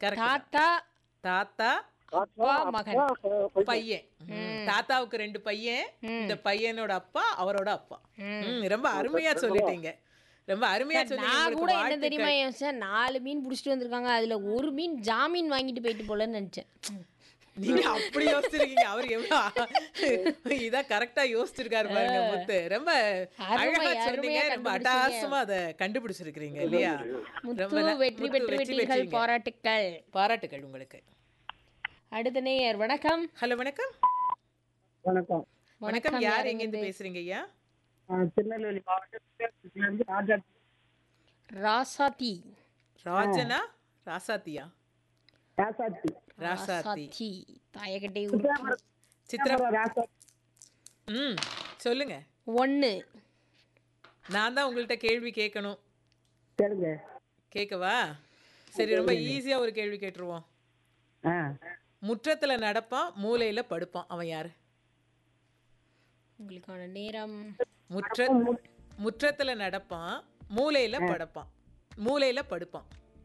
Correct தாத்தா தாத்தா அப்பா மகன் பையன் ம். தாத்தாவுக்கு ரெண்டு பையன் இந்த பையனோட அப்பா அவரோட அப்பா ம், ரொம்ப அருமையா சொல்லிட்டீங்க ரொம்ப அருமையா சொன்னீங்க நான் உங்களுக்கு கூட என்ன வாழ்த்துக்கள். தெரியுமா யோசிச்சேன் நாலு மீன் பிடிச்சிட்டு வந்திருக்காங்க அதுல ஒரு மீன் ஜாமீன் வாங்கிட்டு போயிட்டு போலன்னு நினைச்சேன் நீங்க அப்படி யோசிச்சிருக்கீங்க அவர் எவ்வளவு இதா கரெக்டா யோசிச்சிருக்காரு பாருங்க முத்து ரொம்ப அருமை, அழகா சொன்னீங்க அருமையா ரொம்ப கண்டுபிடிச்சீங்க. அட்டகாசமா அதை கண்டுபிடிச்சிருக்கீங்க இல்லையா ரொம்ப முத்து ந- வெற்றி முத்து பெற்று வெற்றி விட்டீர்கள் பெற்றீங்க. பாராட்டுக்கள் பாராட்டுகள் உங்களுக்கு அடுத்த நேயர் வணக்கம் ஹலோ வணக்கம் வணக்கம் வணக்கம் யார் எங்க இருந்து பேசுறீங்க ஐயா ஆ, திருநெல்வேலி மாவட்டம் ராஜா ராசாத்தி ராஜனா ராசாத்தியா ராசாத்தி ராசாத்தி ராசாத்தி தாயக்கட்டை சித்ரா ராசா ம் சொல்லுங்க ஒன்று நான் தான் உங்கள்கிட்ட கேள்வி கேட்கணும் கேளுங்க கேட்கவா சரி ரொம்ப ஈஸியா ஒரு கேள்வி கேட்டுருவோம் ஆ முற்றத்துல நடப்பான் மூலையில படுப்பான் அவன் யாரு உங்களுக்கான நேரம் முற்ற முற்றத்துல நடப்பான் மூலையில படுப்பான் மூலையில படுப்பான்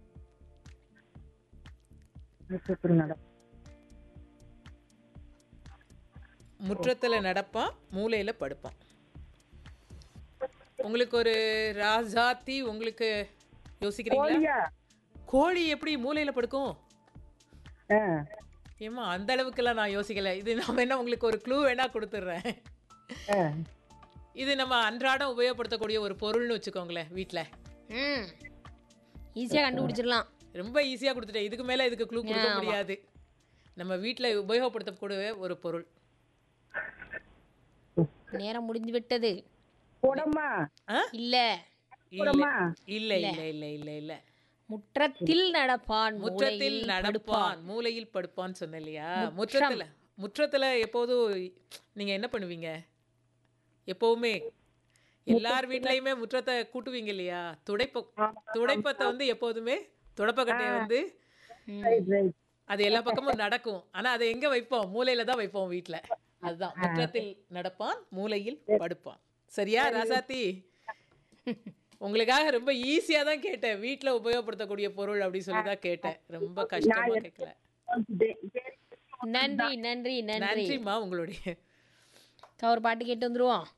நட்சத்திரம் நட முற்றத்துல நடப்பான் மூலையில படுப்பான் உங்களுக்கு ஒரு ராஜாத்தி உங்களுக்கு யோசிக்கிறீங்களா கோழியா கோழி எப்படி மூலையில படுக்கும் ஆ ஏமா அந்த அளவுக்குலாம் நான் யோசிக்கல இது நான் வேணா உங்களுக்கு ஒரு க்ளூ வேணா கொடுத்துட்றேன் ஆ இது நம்ம அன்றாடம் உபயோகப்படுத்தக்கூடிய ஒரு பொருள்னு வச்சுக்கோங்களேன் வீட்டில் ம் ஈஸியாக கண்டுபிடிச்சிடலாம் ரொம்ப ஈஸியாக கொடுத்துட்டேன் இதுக்கு மேலே இதுக்கு க்ளூ கொடுக்க முடியாது நம்ம வீட்டில் உபயோகப்படுத்தக்கூடிய ஒரு பொருள் நேரம் முடிந்து விட்டது குடமா ஆ இல்ல இல்லை இல்லை இல்லை இல்லை இல்லை இல்லை முற்றத்தில் நடப்பான் முற்றத்தில் மூலையில் நடப்பான் மூலையில் படுப்பான்னு சொன்னேன் இல்லையா முற்றத்துல முற்றத்துல எப்போதும் நீங்க என்ன பண்ணுவீங்க எப்பவுமே எல்லார் வீட்லயுமே முற்றத்தை கூட்டுவீங்க இல்லையா துடைப்ப துடைப்பத்தை வந்து எப்போதுமே துடைப்பக்கட்டையை வந்து ரைட் ரைட் அது எல்லா பக்கமும் நடக்கும் ஆனா அதை எங்க வைப்போம் மூலையில தான் வைப்போம் வீட்ல அதுதான் முற்றத்தில் நடப்பான் மூலையில் படுப்பான் சரியா ராசாத்தி உங்களுக்காக ரொம்ப ஈஸியா தான் கேட்டேன் வீட்ல உபயோகப்படுத்தக்கூடிய பொருள் அப்படி சொல்லி தான் கேட்டேன் ரொம்ப கஷ்டமா கேட்கல நன்றி நன்றி நன்றி நன்றிம்மா உங்களுடைய அக்கா, ஒரு பாட்டு கேட்டு வந்துருவோம்